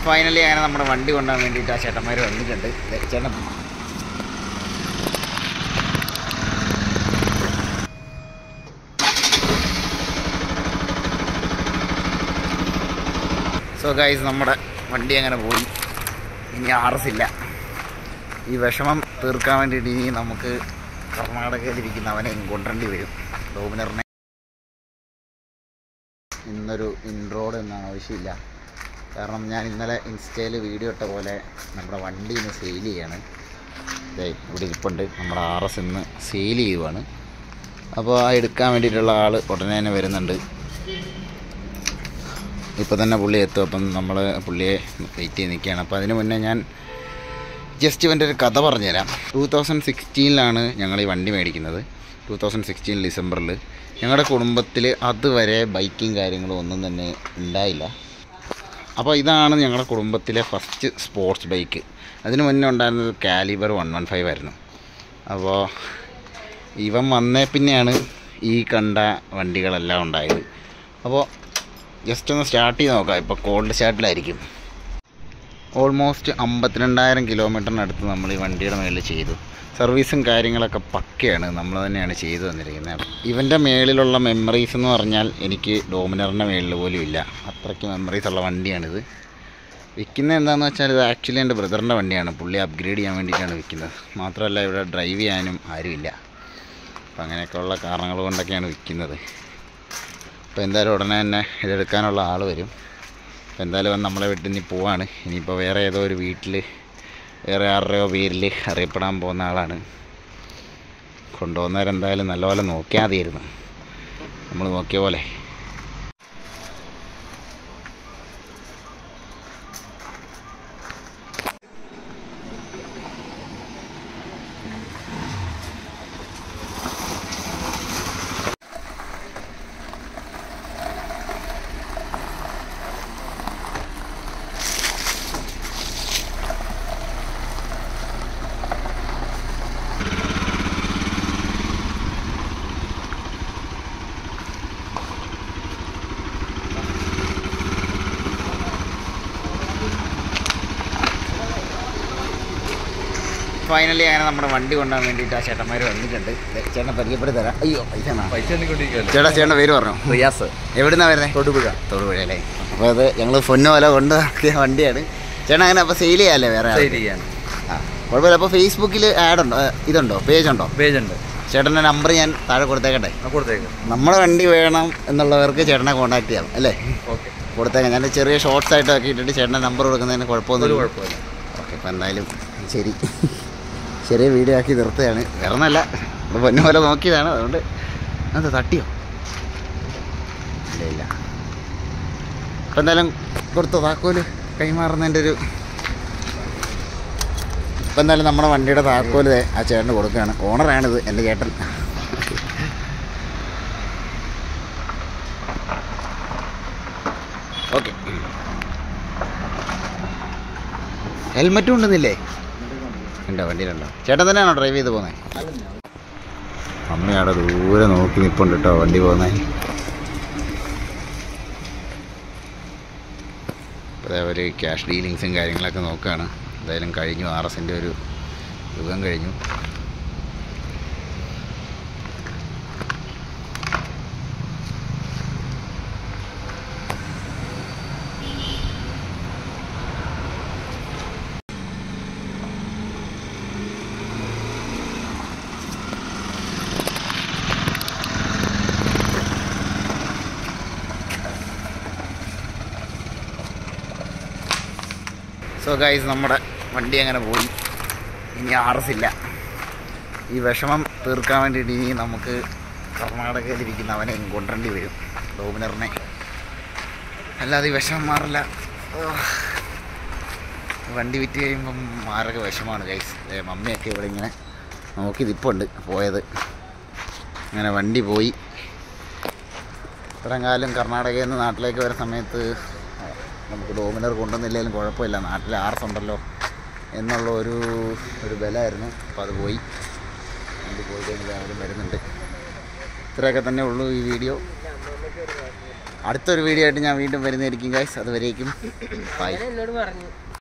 Finally അങ്ങനെ നമ്മുടെ വണ്ടി കൊണ്ടുപോകാൻ വേണ്ടിയിട്ട് ആ ചേട്ടന്മാർ വന്നിട്ടുണ്ട് ദേ ചേട്ടൻ സോ ഗൈസ് നമ്മുടെ വണ്ടി അങ്ങനെ പോയി ഇനി ആർസില്ല ഈ വിഷമം തീർക്കാൻ വേണ്ടിയിട്ട് ഇനി നമുക്ക് കർണാടകയിലിരിക്കുന്ന അവനെ കൊണ്ടുവരേണ്ടി വരും ഡോമിനറിനെ ഇന്നൊരു ഇൻട്രോഡ് ഒന്നും ആവശ്യമില്ല കാരണം ഞാൻ ഇന്നലെ ഇൻസ്റ്റയിൽ വീഡിയോ ഇട്ട പോലെ നമ്മുടെ വണ്ടി ഇന്ന് സെയിൽ ചെയ്യാണ് ദേ ഇവിടെ ഇരിപ്പുണ്ട് നമ്മുടെ ആർ എസ് ഇന്ന് സെയിൽ ചെയ്യുവാണ് അപ്പോൾ ആ എടുക്കാൻ വേണ്ടിയിട്ടുള്ള ആൾ ഉടനെ തന്നെ വരുന്നുണ്ട് ഇപ്പോൾ തന്നെ പുള്ളി എത്തും അപ്പം നമ്മൾ പുള്ളിയെ വെയിറ്റ് ചെയ്ത് നിൽക്കുകയാണ് അപ്പോൾ അതിന് മുന്നേ ഞാൻ ജസ്റ്റ് ഇവൻ്റെ ഒരു കഥ പറഞ്ഞുതരാം ടൂ തൗസൻഡ് സിക്സ്റ്റീനിലാണ് ഞങ്ങൾ ഈ വണ്ടി മേടിക്കുന്നത് ടൂ തൗസൻഡ് സിക്സ്റ്റീൻ ഡിസംബറിൽ ഞങ്ങളുടെ കുടുംബത്തിൽ അതുവരെ ബൈക്കും കാര്യങ്ങളും ഒന്നും തന്നെ ഉണ്ടായില്ല അപ്പോൾ ഇതാണ് ഞങ്ങളുടെ കുടുംബത്തിലെ ഫസ്റ്റ് സ്പോർട്സ് ബൈക്ക് അതിന് മുന്നേ ഉണ്ടായിരുന്നത് കാലിബർ വൺ വൺ ഫൈവ് ആയിരുന്നു അപ്പോൾ ഇവൻ വന്നേ പിന്നെയാണ് ഈ കണ്ട വണ്ടികളെല്ലാം ഉണ്ടായത് അപ്പോൾ ജസ്റ്റ് ഒന്ന് സ്റ്റാർട്ട് ചെയ്ത് നോക്കാം ഇപ്പോൾ കോൾഡ് സ്റ്റാർട്ടിലായിരിക്കും ഓൾമോസ്റ്റ് അമ്പത്തിരണ്ടായിരം കിലോമീറ്ററിനടുത്ത് നമ്മൾ ഈ വണ്ടിയുടെ മേളിൽ ചെയ്തു സർവീസും കാര്യങ്ങളൊക്കെ പക്കയാണ് നമ്മൾ തന്നെയാണ് ചെയ്തു തന്നിരിക്കുന്നത് ഇവൻ്റെ മേളിലുള്ള മെമ്മറീസ് എന്ന് പറഞ്ഞാൽ എനിക്ക് ഡോമിനറിൻ്റെ മേളിൽ പോലും ഇല്ല അത്രയ്ക്ക് മെമ്മറീസ് ഉള്ള വണ്ടിയാണിത് വിൽക്കുന്നത് എന്താണെന്ന് വെച്ചാൽ ഇത് ആക്ച്വലി എൻ്റെ ബ്രദറിൻ്റെ വണ്ടിയാണ് പുള്ളി അപ്ഗ്രേഡ് ചെയ്യാൻ വേണ്ടിയിട്ടാണ് വിൽക്കുന്നത് മാത്രമല്ല ഇവിടെ ഡ്രൈവ് ചെയ്യാനും ആരുമില്ല അപ്പം അങ്ങനെയൊക്കെയുള്ള കാരണങ്ങൾ കൊണ്ടൊക്കെയാണ് വിൽക്കുന്നത് അപ്പോൾ എന്തായാലും ഉടനെ തന്നെ ഇതെടുക്കാനുള്ള ആൾ വരും അപ്പോൾ എന്തായാലും അവൻ നമ്മളെ വീട്ടിൽ നിന്ന് പോവാണ് ഇനിയിപ്പോൾ വേറെ ഏതോ ഒരു വീട്ടിൽ വേറെ ആരുടെയോ പേരിൽ അറിയപ്പെടാൻ പോകുന്ന ആളാണ് കൊണ്ടുപോകുന്നവരെന്തായാലും നല്ലപോലെ നോക്കിയാൽ മതിയായിരുന്നു നമ്മൾ നോക്കിയ പോലെ ഫൈനലി അങ്ങനെ നമ്മുടെ വണ്ടി കൊണ്ടുപോകാൻ വേണ്ടിയിട്ട് ആ ചേട്ടന്മാർ വന്നിട്ടുണ്ട് ദേ ചേട്ടനെ പരിചയപ്പെടുത്തി തരാം അയ്യോ പൈസ വേണോ? പൈസ എണ്ണിക്കൊണ്ടിരിക്കുകയല്ലേ ചേട്ടാ ചേട്ടൻ്റെ പേര് പറഞ്ഞു റിയാസ് എവിടുന്നാ വരുന്നത് തൊടുപുഴ തൊടുപുഴ അല്ലേ അപ്പോൾ അത് ഞങ്ങൾ പൊന്നു പോലെ കൊണ്ടുനടക്കിയ വണ്ടിയാണ് ചേട്ടൻ അങ്ങനെ അപ്പോൾ സെയിൽ ചെയ്യാമല്ലേ വേറെ ആൾക്ക്? സെയിൽ ചെയ്യാൻ ആ കുഴപ്പമില്ല അപ്പോൾ ഫേസ്ബുക്കിൽ ആഡ് ഉണ്ടോ ഏ, ഇതുണ്ടോ പേജ് ഉണ്ടോ പേജ് ഉണ്ട് ചേട്ടൻ്റെ നമ്പർ ഞാൻ താഴെ കൊടുത്തേക്കട്ടെ ആ കൊടുത്തേക്ക് നമ്മുടെ വണ്ടി വേണം എന്നുള്ളവർക്ക് ചേട്ടനെ കോൺടാക്ട് ചെയ്യാം അല്ലേ ഓക്കെ കൊടുത്തേക്കാം ഞാൻ ചെറിയ ഷോർട്സ് ആയിട്ട് ഒക്കെ ഇട്ടിട്ട് ചേട്ടൻ്റെ നമ്പർ കൊടുക്കുന്നതിന് ഒരു കുഴപ്പമൊന്നുമില്ല കുഴപ്പമില്ല ഓക്കെ അപ്പോൾ എന്തായാലും ശരി ചെറിയ വീഡിയോ ആക്കി നിർത്തുകയാണ് വേറെ ഒന്നല്ല നമ്മൾ പൊന്നു പോലെ നോക്കിയതാണ് അതുകൊണ്ട് അത് തട്ടിയോ ഇല്ല ഇല്ല അപ്പം എന്തായാലും കൊടുത്തു താക്കോല് കൈമാറുന്നതിൻ്റെ ഒരു ഇപ്പം എന്തായാലും നമ്മുടെ വണ്ടിയുടെ താക്കോല് ദേ ആ ചേട്ടന് കൊടുക്കുകയാണ് ഓണറാണിത് എൻ്റെ ചേട്ടൻ ഓക്കെ ഹെൽമെറ്റും ഉണ്ടെന്നില്ലേ ഉണ്ടോ വണ്ടിയിലുണ്ടോ ചേട്ടൻ തന്നെയാണോ ഡ്രൈവ് ചെയ്ത് പോകുന്നത് അമ്മയുടെ ദൂരെ നോക്കി നിൽപ്പുണ്ട് കേട്ടോ വണ്ടി പോകുന്നത് അപ്പോൾ അവർ ക്യാഷ് ഡീലിങ്സും കാര്യങ്ങളൊക്കെ നോക്കുകയാണ് എന്തായാലും കഴിഞ്ഞു ആർ എസിൻ്റെ ഒരു യുഗം കഴിഞ്ഞു സോ ഗൈസ് നമ്മുടെ വണ്ടി അങ്ങനെ പോയി ഇനി ആർ എസ് ഇല്ല ഈ വിഷമം തീർക്കാൻ വേണ്ടിയിട്ട് ഇനി നമുക്ക് കർണാടകയിലിരിക്കുന്ന അവനെ കൊണ്ടുവരേണ്ടി വരും ഡോമിനറിനെ അല്ലാതെ ഈ വിഷമം മാറില്ല ഓ. വണ്ടി വിറ്റ് കഴിയുമ്പം മാരക വിഷമാണ് ഗൈസ് മമ്മിയൊക്കെ ഇവിടെ ഇങ്ങനെ നോക്കി നിപ്പുണ്ട് പോയത് അങ്ങനെ വണ്ടി പോയി ഇത്രയും കാലം കർണാടകയിൽ നിന്ന് നാട്ടിലേക്ക് വരുന്ന സമയത്ത് നമുക്ക് ഡോമിനർ കൊണ്ടുവന്നില്ലെങ്കിലും കുഴപ്പമില്ല നാട്ടിൽ ആർസ് ഉണ്ടല്ലോ എന്നുള്ള ഒരു ഒരു ബലമായിരുന്നു അപ്പോൾ അത് പോയി വണ്ടി പോയി കഴിഞ്ഞാൽ അവരും വരുന്നുണ്ട് ഇത്രയൊക്കെ തന്നെ ഉള്ളൂ ഈ വീഡിയോ അടുത്തൊരു വീഡിയോ ആയിട്ട് ഞാൻ വീണ്ടും വരുന്നതായിരിക്കും ഗൈസ് അതുവരേക്കും ബൈ എന്നോട് പറഞ്ഞു